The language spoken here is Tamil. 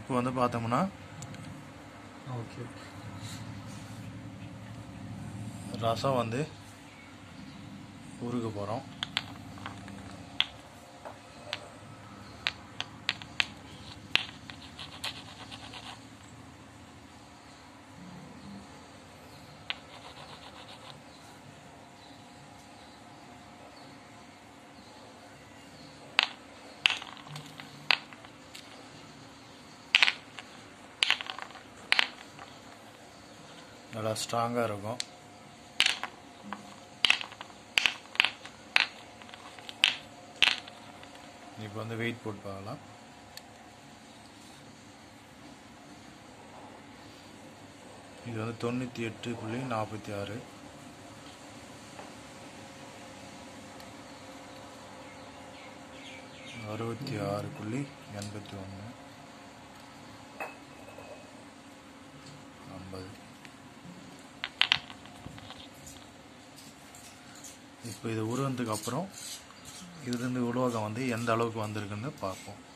இப்போ வந்து பார்த்தோம்னா ஓகே ரசம் வந்து உருக போகிறோம் நல்லா ஸ்ட்ராங்காக இருக்கும் இப்போ வந்து வெயிட் போட்டு பார்க்கலாம் இது வந்து தொண்ணூற்றி எட்டு புள்ளி நாற்பத்தி ஆறு அறுபத்தி ஆறு புள்ளி எண்பத்தி ஒன்று ஐம்பது இப்போ இது உருவதுக்கு அப்புறம் இதுலேருந்து உலோகம் வந்து எந்த அளவுக்கு வந்திருக்குன்னு பார்ப்போம்